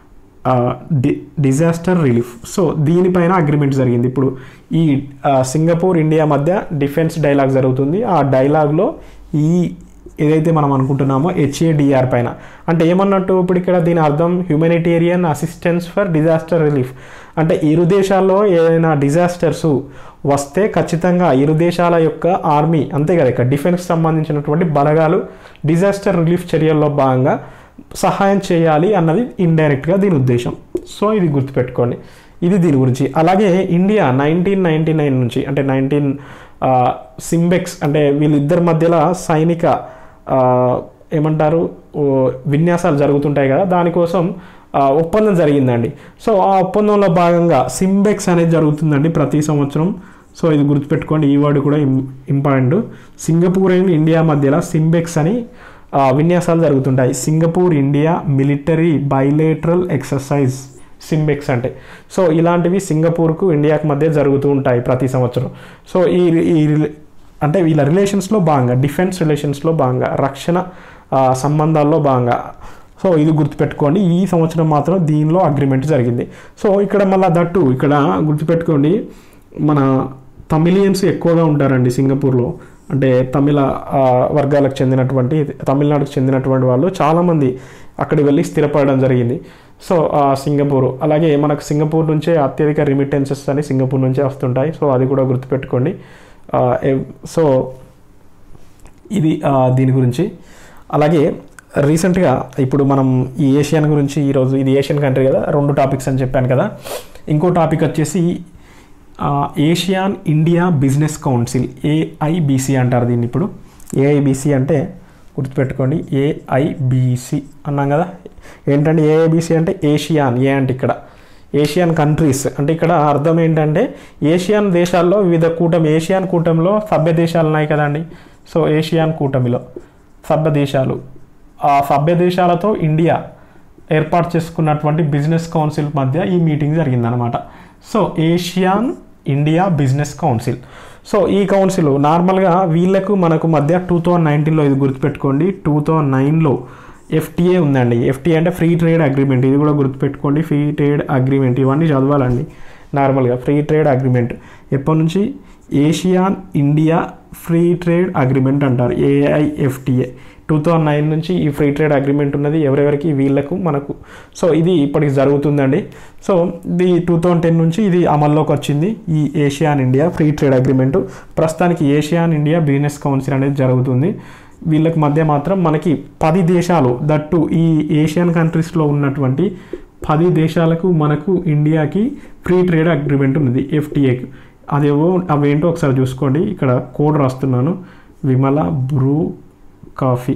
Speaker 1: d disaster relief so దీనిపైన అగ్రిమెంట్ జరిగింది ఇప్పుడు ఈ ఆ, సింగపూర్ ఇండియా మధ్య డిఫెన్స్ డైలాగ్ జరుగుతుంది ఆ డైలాగ్లో ఈ ఏదైతే మనం అనుకుంటున్నామో హెచ్ఏడిఆర్ పైన అంటే ఏమన్నట్టు ఇప్పుడు ఇక్కడ దీని అర్థం humanitarian assistance for disaster relief అంటే ఇరు దేశాల్లో ఏదైనా డిజాస్టర్స్ వస్తే ఖచ్చితంగా ఇరు దేశాల యొక్క ఆర్మీ అంతే కదా ఇక్కడ డిఫెన్స్కి సంబంధించినటువంటి బలగాలు డిజాస్టర్ రిలీఫ్ చర్యల్లో భాగంగా సహాయం చేయాలి అన్నది ఇండైరెక్ట్గా దీని ఉద్దేశం సో ఇది గుర్తుపెట్టుకోండి ఇది దీని గురించి అలాగే ఇండియా నైన్టీన్ నైన్టీ నైన్ నుంచి అంటే నైన్టీన్ సింబెక్స్ అంటే వీళ్ళిద్దరి మధ్యలో సైనిక ఆ, ఏమంటారు ఓ, విన్యాసాలు జరుగుతుంటాయి కదా దానికోసం ఆ, ఒప్పందం జరిగిందండి సో ఆ ఒప్పందంలో భాగంగా సింబెక్స్ అనేది జరుగుతుందండి ప్రతి సంవత్సరం సో ఇది గుర్తుపెట్టుకోండి ఈ వర్డ్ కూడా ఇం- ఇంపార్టెంట్ సింగపూర్ అండ్ ఇండియా మధ్యలో సింబెక్స్ అని ఆ, విన్యాసాలు జరుగుతుంటాయి Singapore India military bilateral exercise SIMBEX అంటే సో ఇలాంటివి సింగపూర్కు ఇండియాకు మధ్య జరుగుతూ ఉంటాయి ప్రతి సంవత్సరం సో ఈ ఈ రిలే- అంటే వీళ్ళ రిలేషన్స్లో భాగంగా డిఫెన్స్ రిలేషన్స్లో భాగంగా రక్షణ ఆ, సంబంధాల్లో భాగంగా సో ఇది గుర్తుపెట్టుకోండి ఈ సంవత్సరం మాత్రం దీనిలో అగ్రిమెంట్ జరిగింది సో ఇక్కడ మళ్ళీ దట్టు ఇక్కడ గుర్తుపెట్టుకోండి మన తమిళియన్స్ ఎక్కువగా ఉంటారండి సింగపూర్లో అంటే తమిళ ఆ, వర్గాలకు చెందినటువంటి తమిళనాడుకు చెందినటువంటి వాళ్ళు చాలామంది అక్కడికి వెళ్ళి స్థిరపడడం జరిగింది సో ఆ, సింగపూర్ అలాగే మనకు సింగపూర్ నుంచే అత్యధిక రిమిటెన్సెస్ అని సింగపూర్ నుంచే వస్తుంటాయి సో అది కూడా గుర్తుపెట్టుకోండి ఆ, ఎవ్- సో ఇది ఆ, దీని గురించి అలాగే రీసెంట్గా ఇప్పుడు మనం ఈ ఏషియన్ గురించి ఈరోజు ఇది ఏషియన్ కంట్రీ కదా రెండు టాపిక్స్ అని చెప్పాను కదా ఇంకో టాపిక్ వచ్చేసి ఆ, ASEAN India business council AIBC అంటారు దీన్ని ఇప్పుడు ఏఐబిసి అంటే గుర్తుపెట్టుకోండి ఏఐబిసి అన్నాం కదా ఏంటంటే ఏఐబిసి అంటే ఏషియాన్ ఏ అంటే ఇక్కడ ఏషియన్ కంట్రీస్ అంటే ఇక్కడ అర్థం ఏంటంటే ఏషియన్ దేశాల్లో వివిధ కూటమి ఏషియన్ కూటమిలో సభ్య దేశాలు ఉన్నాయి కదండి సో ఏషియన్ కూటమిలో సభ్య దేశాలు ఆ సభ్య దేశాలతో ఇండియా ఏర్పాటు చేసుకున్నటువంటి బిజినెస్ కౌన్సిల్ మధ్య ఈ మీటింగ్ జరిగిందనమాట so ASEAN India business council so ఈ కౌన్సిల్ నార్మల్గా వీళ్ళకు మనకు మధ్య టూ థౌజండ్ నైన్టీన్లో ఇది గుర్తుపెట్టుకోండి టూ థౌజండ్ నైన్లో ఎఫ్టీఏ ఉందండి ఎఫ్టీఏ అంటే ఫ్రీ ట్రేడ్ అగ్రిమెంట్ ఇది కూడా గుర్తుపెట్టుకోండి ఫ్రీ ట్రేడ్ అగ్రిమెంట్ ఇవన్నీ చదవాలండి నార్మల్గా ఫ్రీ ట్రేడ్ అగ్రిమెంట్ ఎప్పటి నుంచి ASEAN India free trade agreement అంటారు ఏఐఎఫ్టీఏ టూ థౌజండ్ నైన్ నుంచి ఈ ఫ్రీ ట్రేడ్ అగ్రిమెంట్ ఉన్నది ఎవరెవరికి వీళ్ళకు మనకు సో ఇది ఇప్పటికి జరుగుతుందండి సో ఇది టూ థౌజండ్ టెన్ నుంచి ఇది అమల్లోకి వచ్చింది ఈ ASEAN India free trade agreement ప్రస్తుతానికి ఏషియాన్ ఇండియా బిజినెస్ కౌన్సిల్ అనేది జరుగుతుంది వీళ్ళకి మధ్య మాత్రం మనకి పది దేశాలు దట్టు ఈ ఏషియన్ కంట్రీస్లో ఉన్నటువంటి పది దేశాలకు మనకు ఇండియాకి ఫ్రీ ట్రేడ్ అగ్రిమెంట్ ఉన్నది ఎఫ్టీఏకి అదేవో అవేంటో ఒకసారి చూసుకోండి ఇక్కడ కోడ్ రాస్తున్నాను విమల బ్రూ కాఫీ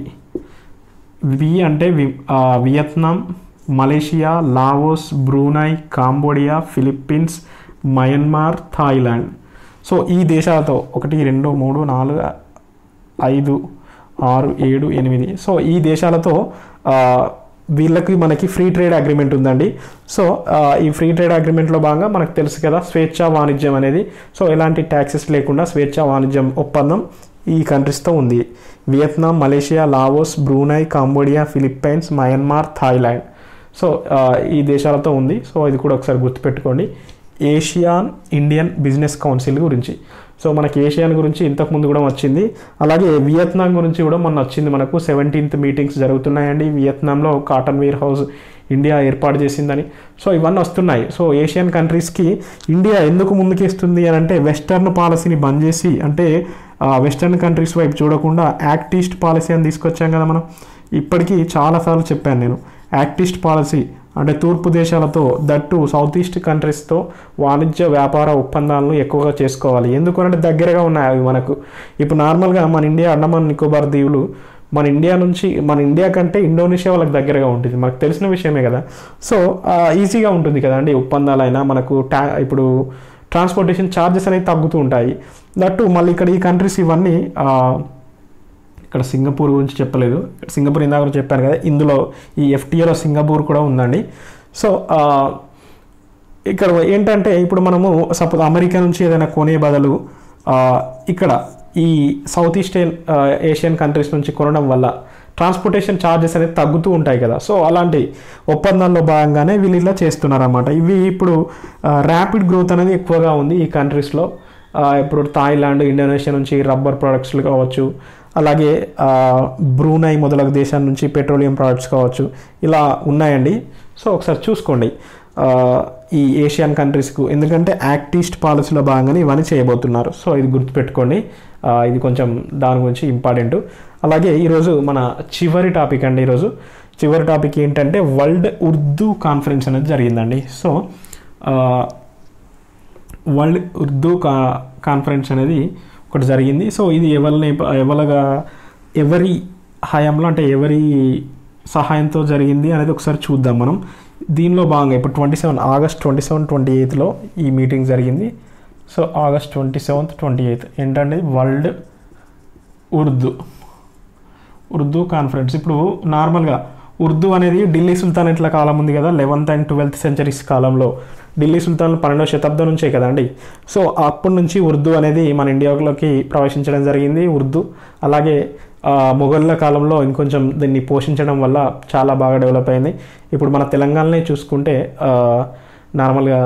Speaker 1: వి అంటే వి ఆ, Vietnam Malaysia Laos Brunei Cambodia Philippines Myanmar Thailand so ఈ దేశాలతో ఒకటి రెండు మూడు నాలుగు ఐదు ఆరు ఏడు ఎనిమిది సో ఈ దేశాలతో ఆ, వీళ్ళకి మనకి ఫ్రీ ట్రేడ్ అగ్రిమెంట్ ఉందండి సో ఆ, ఈ ఫ్రీ ట్రేడ్ అగ్రిమెంట్లో భాగంగా మనకు తెలుసు కదా స్వేచ్ఛా వాణిజ్యం అనేది సో ఎలాంటి ట్యాక్సెస్ లేకుండా స్వేచ్ఛా వాణిజ్యం ఒప్పందం ఈ కంట్రీస్తో ఉంది Vietnam Malaysia Laos Brunei Cambodia Philippines Myanmar Thailand so ఆ, ఈ దేశాలతో ఉంది సో ఇది కూడా ఒకసారి గుర్తుపెట్టుకోండి ఏషియాన్ ఇండియన్ బిజినెస్ కౌన్సిల్ గురించి సో మనకి ఏషియాన్ గురించి ఇంతకుముందు కూడా వచ్చింది అలాగే వియత్నాం గురించి కూడా మొన్న వచ్చింది మనకు సెవెంటీన్త్ మీటింగ్స్ జరుగుతున్నాయండి వియత్నాంలో కాటన్ వేర్ హౌస్ ఇండియా ఏర్పాటు చేసిందని సో ఇవన్నీ వస్తున్నాయి సో ఏషియన్ కంట్రీస్కి ఇండియా ఎందుకు ముందుకేస్తుంది అని అంటే వెస్టర్న్ పాలసీని బంద్ చేసి అంటే ఆ, వెస్టర్న్ కంట్రీస్ వైపు చూడకుండా యాక్టిస్ట్ పాలసీ అని తీసుకొచ్చాం కదా మనం ఇప్పటికీ చాలాసార్లు చెప్పాను నేను యాక్టిస్ట్ పాలసీ అంటే తూర్పు దేశాలతో దట్టు సౌత్ ఈస్ట్ కంట్రీస్తో వాణిజ్య వ్యాపార ఒప్పందాలను ఎక్కువగా చేసుకోవాలి ఎందుకంటే దగ్గరగా ఉన్నాయి అవి మనకు ఇప్పుడు నార్మల్గా మన ఇండియా అండమాన్ నికోబార్ దీవులు మన ఇండియా నుంచి మన ఇండియా కంటే ఇండోనేషియా వాళ్ళకి దగ్గరగా ఉంటుంది మనకు తెలిసిన విషయమే కదా సో ఆ, ఈజీగా ఉంటుంది కదండి ఒప్పందాలైనా మనకు ట్యా ఇప్పుడు ట్రాన్స్పోర్టేషన్ ఛార్జెస్ అనేవి తగ్గుతూ ఉంటాయి దట్టు మళ్ళీ ఇక్కడ ఈ కంట్రీస్ ఇవన్నీ ఆ, ఇక్కడ సింగపూర్ గురించి చెప్పలేదు సింగపూర్ ఇందాక కూడా చెప్పాను కదా ఇందులో ఈ ఎఫ్టీఏలో సింగపూర్ కూడా ఉందండి సో ఆ, ఇక్కడ ఏంటంటే ఇప్పుడు మనము సపోజ్ అమెరికా నుంచి ఏదైనా కొనే బదులు ఆ, ఇక్కడ ఈ సౌత్ ఈస్టర్న్ ఏషియన్ కంట్రీస్ నుంచి కొనడం వల్ల ట్రాన్స్పోర్టేషన్ ఛార్జెస్ అనేది తగ్గుతూ ఉంటాయి కదా సో అలాంటి ఒప్పందాల్లో భాగంగానే వీళ్ళు ఇలా చేస్తున్నారన్నమాట ఇవి ఇప్పుడు ర్యాపిడ్ గ్రోత్ అనేది ఎక్కువగా ఉంది ఈ కంట్రీస్లో ఆ, ఇప్పుడు థాయిలాండ్ ఇండోనేషియా నుంచి రబ్బర్ ప్రొడక్ట్స్లు కావచ్చు అలాగే ఆ, బ్రూనై మొదలగు దేశాల నుంచి పెట్రోలియం ప్రోడక్ట్స్ కావచ్చు ఇలా ఉన్నాయండి సో ఒకసారి చూసుకోండి ఆ, ఈ ఏషియన్ కంట్రీస్కు ఎందుకంటే యాక్టిస్ట్ పాలసీలో భాగంగానే ఇవన్నీ చేయబోతున్నారు సో ఇది గుర్తుపెట్టుకోండి ఆ, ఇది కొంచెం దాని గురించి ఇంపార్టెంట్ అలాగే ఈరోజు మన చివరి టాపిక్ అండి ఈరోజు చివరి టాపిక్ ఏంటంటే వరల్డ్ ఉర్దూ కాన్ఫరెన్స్ అనేది జరిగిందండి సో ఆ, వరల్డ్ ఉర్దూ కా కాన్ఫరెన్స్ అనేది ఒకటి జరిగింది సో ఇది ఎవరిని ఎవరిగా ఎవరి హయాంలో అంటే ఎవరి సహాయంతో జరిగింది అనేది ఒకసారి చూద్దాం మనం దీనిలో భాగంగా ఇప్పుడు twenty seven August twenty seven twenty ఎయిత్లో ఈ మీటింగ్ జరిగింది so August twenty seventh twenty eighth ఏంటంటే వరల్డ్ ఉర్దూ ఉర్దూ కాన్ఫరెన్స్ ఇప్పుడు నార్మల్గా ఉర్దూ అనేది ఢిల్లీ సుల్తానేట్ల కాలం ఉంది కదా లెవెన్త్ అండ్ ట్వెల్త్ సెంచరీస్ కాలంలో ఢిల్లీ సుల్తాన్లు పన్నెండవ శతాబ్దం నుంచే కదండి సో అప్పటి నుంచి ఉర్దూ అనేది మన ఇండియాలోకి ప్రవేశించడం జరిగింది ఉర్దూ అలాగే ఆ, మొఘళ్ళ కాలంలో ఇంకొంచెం దీన్ని పోషించడం వల్ల చాలా బాగా డెవలప్ అయింది ఇప్పుడు మన తెలంగాణనే చూసుకుంటే ఆ, నార్మల్గా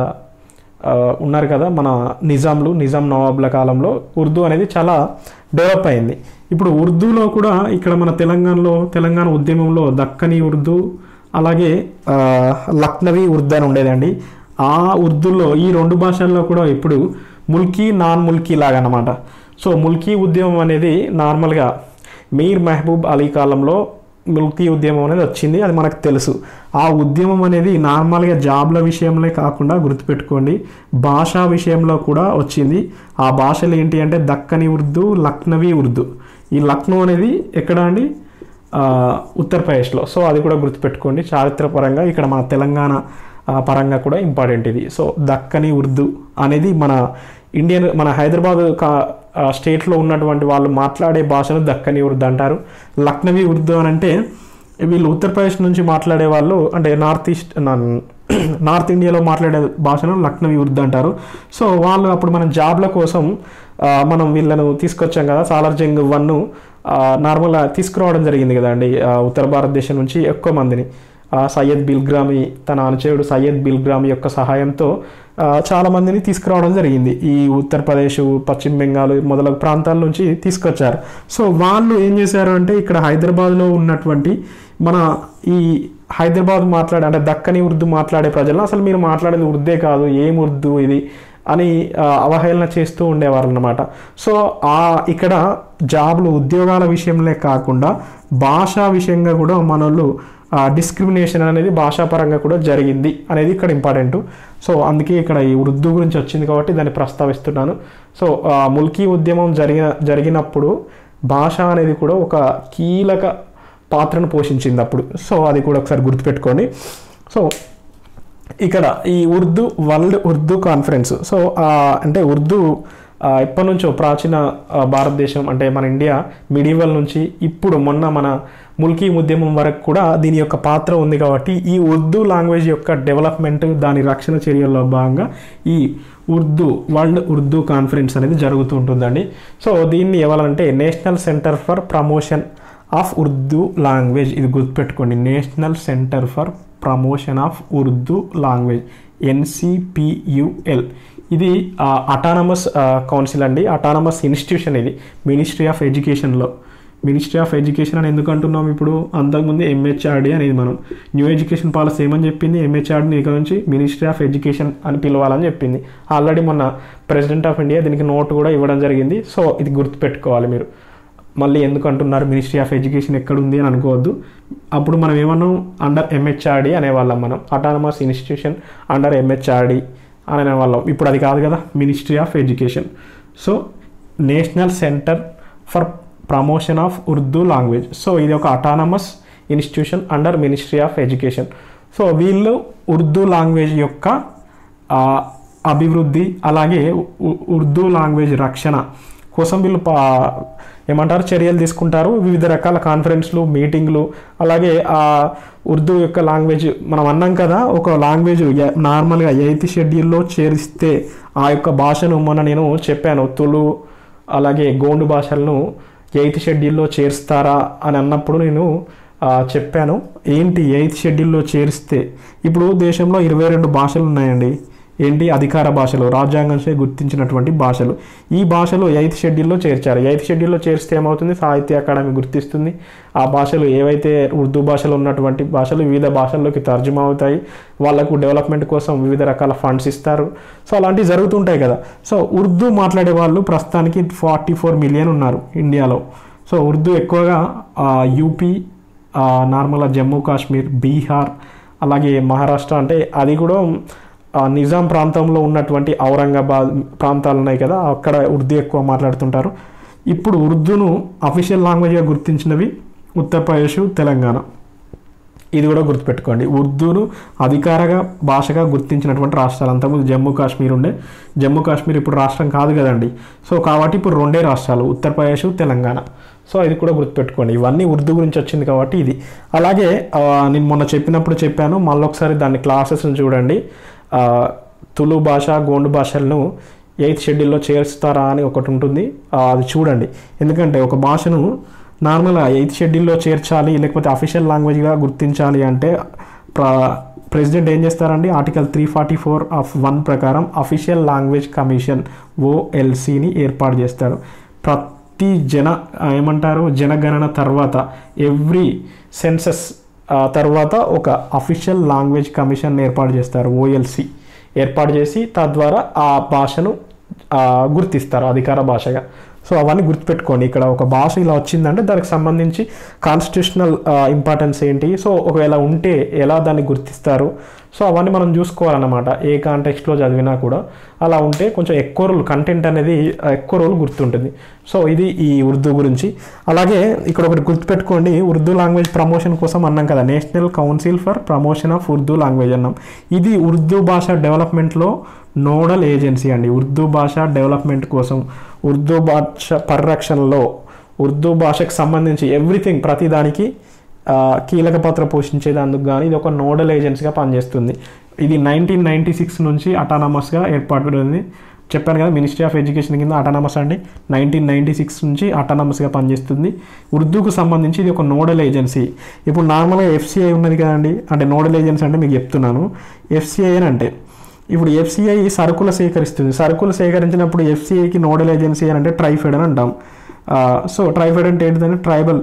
Speaker 1: ఆ, ఉన్నారు కదా మన నిజాంలు నిజాం నవాబుల కాలంలో ఉర్దూ అనేది చాలా డెవలప్ అయింది ఇప్పుడు ఉర్దూలో కూడా ఇక్కడ మన తెలంగాణలో తెలంగాణ ఉద్యమంలో దక్కని ఉర్దూ అలాగే ఆ, లక్నవీ ఉర్దూ అని ఉండేదండి ఆ ఉర్దూలో ఈ రెండు భాషల్లో కూడా ఇప్పుడు ముల్కీ నాన్ ముల్కీ లాగా అన్నమాట సో ముల్కీ ఉద్యమం అనేది నార్మల్గా మీర్ మెహబూబ్ అలీ కాలంలో ముల్కీ ఉద్యమం అనేది వచ్చింది అది మనకు తెలుసు ఆ ఉద్యమం అనేది నార్మల్గా జాబ్ల విషయంలో కాకుండా గుర్తుపెట్టుకోండి భాషా విషయంలో కూడా వచ్చింది ఆ భాషలు ఏంటి అంటే దక్కని ఉర్దూ లక్నవీ ఉర్దూ ఈ లక్నో అనేది ఎక్కడ అండి ఆ, ఉత్తరప్రదేశ్లో సో అది కూడా గుర్తుపెట్టుకోండి చారిత్రపరంగా ఇక్కడ మన తెలంగాణ ఆ, పరంగా కూడా ఇంపార్టెంట్ ఇది సో దక్కని ఉర్దూ అనేది మన ఇండియన్ మన హైదరాబాద్ కా ఆ, స్టేట్లో ఉన్నటువంటి వాళ్ళు మాట్లాడే భాషను దక్కని ఉర్దూ అంటారు లక్నవీ ఉర్దూ అని అంటే వీళ్ళు ఉత్తరప్రదేశ్ నుంచి మాట్లాడే వాళ్ళు అంటే నార్త్ ఈస్ట్ నా- నార్త్ ఇండియాలో మాట్లాడే భాషను లక్నవీ ఉర్దూ అంటారు సో వాళ్ళు అప్పుడు మన జాబ్ల కోసం ఆ, మనం వీళ్ళను తీసుకొచ్చాం కదా సాలార్ జంగ్ వన్ను నార్మల్గా తీసుకురావడం జరిగింది కదండి ఆ, ఉత్తర భారతదేశం నుంచి ఎక్కువ మందిని ఆ, సయ్యద్ బిల్గ్రామి తన అనుచరుడు సయ్యద్ బిల్గ్రామి యొక్క సహాయంతో ఆ, చాలా మందిని తీసుకురావడం జరిగింది ఈ ఉత్తరప్రదేశ్ పశ్చిమ బెంగాల్ మొదలగు ప్రాంతాల నుంచి తీసుకొచ్చారు సో వాళ్ళు ఏం చేశారు అంటే ఇక్కడ హైదరాబాద్లో ఉన్నటువంటి మన ఈ హైదరాబాద్ మాట్లాడే అంటే దక్కని ఉర్దూ మాట్లాడే ప్రజలను అసలు మీరు మాట్లాడేది ఉర్దే కాదు ఏం ఉర్దూ ఇది అని ఆ, అవహేళన చేస్తూ ఉండేవారు అనమాట సో ఆ ఇక్కడ జాబ్లు ఉద్యోగాల విషయంలో కాకుండా భాషా విషయంగా కూడా మనోళ్ళు డిస్క్రిమినేషన్ అనేది భాషాపరంగా కూడా జరిగింది అనేది ఇక్కడ ఇంపార్టెంట్ సో అందుకే ఇక్కడ ఈ ఉర్దూ గురించి వచ్చింది కాబట్టి దాన్ని ప్రస్తావిస్తున్నాను సో ఆ, ముల్కీ ఉద్యమం జరిగిన జరిగినప్పుడు భాష అనేది కూడా ఒక కీలక పాత్రను పోషించింది అప్పుడు సో అది కూడా ఒకసారి గుర్తుపెట్టుకోండి సో ఇక్కడ ఈ Urdu world Urdu conference so ఆ, అంటే ఉర్దూ ఆ, ఎప్పటి నుంచో ప్రాచీన ఆ, భారతదేశం అంటే మన ఇండియా మిడివల్ నుంచి ఇప్పుడు మొన్న మన ముల్కీ ఉద్యమం వరకు కూడా దీని యొక్క పాత్ర ఉంది కాబట్టి ఈ ఉర్దూ లాంగ్వేజ్ యొక్క డెవలప్మెంట్ దాని రక్షణ చర్యల్లో భాగంగా ఈ ఉర్దూ వరల్డ్ ఉర్దూ కాన్ఫరెన్స్ అనేది జరుగుతూ ఉంటుందండి సో దీన్ని ఎవరంటే national centre for promotion of Urdu language ఇది గుర్తుపెట్టుకోండి national centre for promotion of Urdu language NCPUL ఇది అటానమస్ కౌన్సిల్ అండి అటానమస్ ఇన్స్టిట్యూషన్ ఇది మినిస్ట్రీ ఆఫ్ ఎడ్యుకేషన్లో మినిస్ట్రీ ఆఫ్ ఎడ్యుకేషన్ అని ఎందుకు అంటున్నాం ఇప్పుడు అంతకుముందు ఎంహెచ్ఆర్డి అనేది మనం న్యూ ఎడ్యుకేషన్ పాలసీ ఏమని చెప్పింది ఎంహెచ్ఆర్డిని ఇక్కడ నుంచి మినిస్ట్రీ ఆఫ్ ఎడ్యుకేషన్ అని పిలవాలని చెప్పింది ఆల్రెడీ మొన్న ప్రెసిడెంట్ ఆఫ్ ఇండియా దీనికి నోట్ కూడా ఇవ్వడం జరిగింది సో ఇది గుర్తుపెట్టుకోవాలి మీరు మళ్ళీ ఎందుకు అంటున్నారు మినిస్ట్రీ ఆఫ్ ఎడ్యుకేషన్ ఎక్కడ ఉంది అని అనుకోవద్దు అప్పుడు మనం ఏమన్నాం అండర్ ఎంహెచ్ఆర్డి అనేవాళ్ళం మనం అటానమస్ ఇన్స్టిట్యూషన్ అండర్ ఎంహెచ్ఆర్డి అని అనేవాళ్ళం ఇప్పుడు అది కాదు కదా ministry of education so national centre for promotion of Urdu language so ఇది ఒక autonomous institution under ministry of education so వీళ్ళు ఉర్దూ లాంగ్వేజ్ యొక్క ఆ, అభివృద్ధి అలాగే ఉ- ఉర్దూ లాంగ్వేజ్ రక్షణ కోసం వీళ్ళు పా ఏమంటారు చర్యలు తీసుకుంటారు వివిధ రకాల కాన్ఫరెన్స్లు మీటింగ్లు అలాగే ఆ ఉర్దూ యొక్క లాంగ్వేజ్ మనం అన్నాం కదా ఒక లాంగ్వేజ్ ఎ- నార్మల్గా ఎయిత్ షెడ్యూల్లో చేరిస్తే ఆ యొక్క భాషను మొన్న నేను చెప్పాను తులు అలాగే గోండు భాషలను ఎయిత్ షెడ్యూల్లో చేరుస్తారా అని అన్నప్పుడు నేను ఆ, చెప్పాను ఏంటి ఎయిత్ షెడ్యూల్లో చేరిస్తే ఇప్పుడు దేశంలో ఇరవై రెండు భాషలు ఉన్నాయండి ఏంటి అధికార భాషలు రాజ్యాంగంచే గుర్తించినటువంటి భాషలు ఈ భాషలు ఎయిత్ షెడ్యూల్లో చేర్చారు ఎయిత్ షెడ్యూల్లో చేరిస్తే ఏమవుతుంది సాహిత్య అకాడమీ గుర్తిస్తుంది ఆ భాషలు ఏవైతే ఉర్దూ భాషలో ఉన్నటువంటి భాషలు వివిధ భాషల్లోకి తర్జుమా అవుతాయి వాళ్ళకు డెవలప్మెంట్ కోసం వివిధ రకాల ఫండ్స్ ఇస్తారు సో అలాంటివి జరుగుతుంటాయి కదా సో ఉర్దూ మాట్లాడే వాళ్ళు ప్రస్తుతానికి ఫార్టీ ఫోర్ మిలియన్ ఉన్నారు ఇండియాలో సో ఉర్దూ ఎక్కువగా ఆ, యూపీ ఆ, నార్మల్గా జమ్మూ కాశ్మీర్ బీహార్ అలాగే మహారాష్ట్ర అంటే అది కూడా ఆ, నిజాం ప్రాంతంలో ఉన్నటువంటి ఔరంగాబాద్ ప్రాంతాలు ఉన్నాయి కదా అక్కడ ఉర్దూ ఎక్కువ మాట్లాడుతుంటారు ఇప్పుడు ఉర్దూను అఫీషియల్ లాంగ్వేజ్గా గుర్తించినవి ఉత్తరప్రదేశ్ తెలంగాణ ఇది కూడా గుర్తుపెట్టుకోండి ఉర్దూను అధికారగా భాషగా గుర్తించినటువంటి రాష్ట్రాలు అంతకుముందు జమ్మూ కాశ్మీర్ ఉండే జమ్మూ కాశ్మీర్ ఇప్పుడు రాష్ట్రం కాదు కదండి సో కాబట్టి ఇప్పుడు రెండే రాష్ట్రాలు ఉత్తరప్రదేశ్ తెలంగాణ సో ఇది కూడా గుర్తుపెట్టుకోండి ఇవన్నీ ఉర్దూ గురించి వచ్చింది కాబట్టి ఇది అలాగే ఆ, నేను మొన్న చెప్పినప్పుడు చెప్పాను మళ్ళీ ఒకసారి దాని క్లాసెస్ని చూడండి ఆ, తులు భాష గోండు భాషలను ఎయిత్ షెడ్యూల్లో చేరుస్తారా అని ఒకటి ఉంటుంది ఆ, అది చూడండి ఎందుకంటే ఒక భాషను నార్మల్గా ఎయిత్ షెడ్యూల్లో చేర్చాలి లేకపోతే అఫీషియల్ లాంగ్వేజ్గా గుర్తించాలి అంటే ప్ర ప్రెసిడెంట్ ఏం చేస్తారండి article three forty four of one ప్రకారం అఫీషియల్ లాంగ్వేజ్ కమిషన్ ఓఎల్సిని ఏర్పాటు చేస్తారు ప్రతి జన ఆ, ఏమంటారు జనగణన తర్వాత ఎవ్రీ సెన్సస్ తర్వాత ఒక అఫీషియల్ లాంగ్వేజ్ కమిషన్ ఏర్పాటు చేస్తారు ఓఎల్సి ఏర్పాటు చేసి తద్వారా ఆ భాషను ఆ, గుర్తిస్తారు అధికార భాషగా సో అవన్నీ గుర్తుపెట్టుకోండి ఇక్కడ ఒక భాష ఇలా వచ్చిందంటే దానికి సంబంధించి కాన్స్టిట్యూషనల్ ఇంపార్టెన్స్ ఏంటి సో ఒకవేళ ఉంటే ఎలా దాన్ని గుర్తిస్తారు సో అవన్నీ మనం చూసుకోవాలన్నమాట ఏ కాంటెక్స్ట్లో చదివినా కూడా అలా ఉంటే కొంచెం ఎక్కువ రోజులు కంటెంట్ అనేది ఆ, ఎక్కువ రోజులు గుర్తుంటుంది సో ఇది ఈ ఉర్దూ గురించి అలాగే ఇక్కడ ఒకటి గుర్తుపెట్టుకోండి ఉర్దూ లాంగ్వేజ్ ప్రమోషన్ కోసం అన్నాం కదా national council for promotion of Urdu language అన్నాం ఇది ఉర్దూ భాష డెవలప్మెంట్లో నోడల్ ఏజెన్సీ అండి ఉర్దూ భాష డెవలప్మెంట్ కోసం ఉర్దూ భాష పరిరక్షణలో ఉర్దూ భాషకు సంబంధించి ఎవ్రీథింగ్ ప్రతిదానికి ఆ, కీలక పాత్ర పోషించేందుకు కానీ ఇది ఒక నోడల్ ఏజెన్సీగా పనిచేస్తుంది ఇది నైన్టీన్ నైంటీ సిక్స్ నుంచి అటానమస్గా ఏర్పడింది చెప్పాను కదా మినిస్ట్రీ ఆఫ్ ఎడ్యుకేషన్ కింద అటానమస్ అండి నైన్టీన్ నైంటీ సిక్స్ నుంచి అటానమస్గా పనిచేస్తుంది ఉర్దూకు సంబంధించి ఇది ఒక నోడల్ ఏజెన్సీ ఇప్పుడు నార్మల్గా ఎఫ్సిఐ ఉన్నది కదండి అంటే నోడల్ ఏజెన్సీ అంటే మీకు చెప్తున్నాను ఎఫ్సిఐ అని అంటే ఇప్పుడు ఎఫ్సిఐ సరుకులు సేకరిస్తుంది సరుకులు సేకరించినప్పుడు ఎఫ్సిఐకి నోడల్ ఏజెన్సీ అని అంటే ట్రైఫెడ్ అని అంటాం ఆ, సో ట్రైఫెడ్ అంటే ఏంటిదంటే ట్రైబల్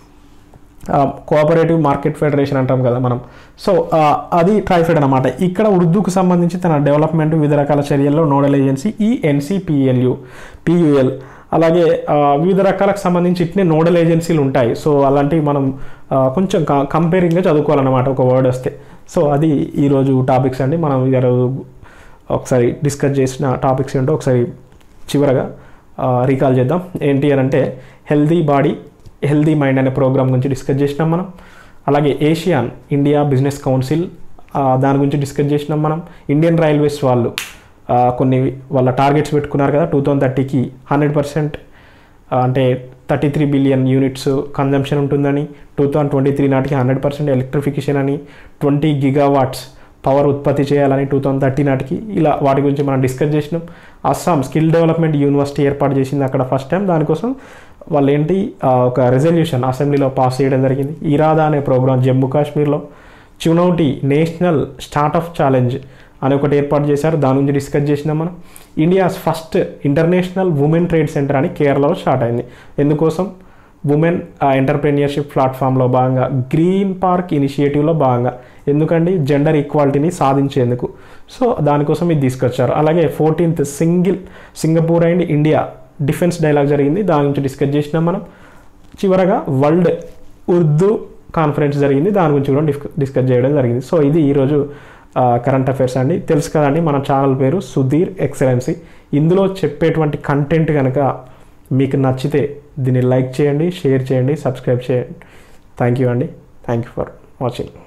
Speaker 1: కోఆపరేటివ్ మార్కెట్ ఫెడరేషన్ అంటాం కదా మనం సో ఆ, అది ట్రైఫెడ్ అనమాట ఇక్కడ ఉర్దూకు సంబంధించి తన డెవలప్మెంట్ వివిధ రకాల చర్యల్లో నోడల్ ఏజెన్సీ ఈ ఎన్సిపిఎల్యు పియుఎల్ అలాగే ఆ, వివిధ రకాలకు సంబంధించి ఇట్నే నోడల్ ఏజెన్సీలు ఉంటాయి సో అలాంటివి మనం ఆ, కొంచెం కంపేరింగ్గా చదువుకోవాలన్నమాట ఒక వర్డ్ వస్తే సో అది ఈరోజు టాపిక్స్ అండి మనం ఈరోజు ఒకసారి డిస్కస్ చేసిన టాపిక్స్ ఏంటో ఒకసారి చివరగా రీకాల్ చేద్దాం ఏంటి అని అంటే హెల్దీ బాడీ హెల్దీ మైండ్ అనే ప్రోగ్రామ్ గురించి డిస్కస్ చేసినాం మనం అలాగే ఏషియాన్ ఇండియా బిజినెస్ కౌన్సిల్ ఆ, దాని గురించి డిస్కస్ చేసినాం మనం ఇండియన్ రైల్వేస్ వాళ్ళు ఆ, కొన్ని వాళ్ళ టార్గెట్స్ పెట్టుకున్నారు కదా టూ థౌజండ్ థర్టీకి హండ్రెడ్ పర్సెంట్ అంటే thirty three billion units consumption ఉంటుందని టూ థౌజండ్ ట్వంటీ త్రీ నాటికి హండ్రెడ్ పర్సెంట్ ఎలక్ట్రిఫికేషన్ అని ట్వంటీ గిగావాట్స్ పవర్ ఉత్పత్తి చేయాలని టూ థౌజండ్ థర్టీ నాటికి ఇలా వాటి గురించి మనం డిస్కస్ చేసినాం అస్సాం స్కిల్ డెవలప్మెంట్ యూనివర్సిటీ ఏర్పాటు చేసింది అక్కడ ఫస్ట్ టైం దానికోసం వాళ్ళు ఏంటి ఆ, ఒక రెజల్యూషన్ అసెంబ్లీలో పాస్ చేయడం జరిగింది ఇరాదా అనే ప్రోగ్రామ్ జమ్మూ కాశ్మీర్లో చునౌటి నేషనల్ స్టార్ట్అప్ ఛాలెంజ్ అని ఒకటి ఏర్పాటు చేశారు దాని గురించి డిస్కస్ చేసినాం మనం India's first international women trade centre అని కేరళలో స్టార్ట్ అయింది ఎందుకోసం ఉమెన్ ఎంటర్ప్రెన్యూర్షిప్ ప్లాట్ఫామ్లో భాగంగా గ్రీన్ పార్క్ ఇనిషియేటివ్లో భాగంగా ఎందుకండి జెండర్ ఈక్వాలిటీని సాధించేందుకు సో దానికోసం ఇది తీసుకొచ్చారు అలాగే fourteenth single Singapore and India defence dialogue జరిగింది దాని గురించి డిస్కస్ చేసినాం మనం చివరగా వరల్డ్ ఉర్దూ కాన్ఫరెన్స్ జరిగింది దాని గురించి కూడా డిస్కస్ చేయడం జరిగింది సో ఇది ఈరోజు కరెంట్ అఫైర్స్ అండి తెలుసు కదండి మన ఛానల్ పేరు సుధీర్ ఎక్సలెన్సీ ఇందులో చెప్పేటువంటి కంటెంట్ కనుక మీకు నచ్చితే దీన్ని లైక్ చేయండి షేర్ చేయండి సబ్స్క్రైబ్ చేయండి థ్యాంక్ యూ అండి థ్యాంక్ యూ ఫర్ వాచింగ్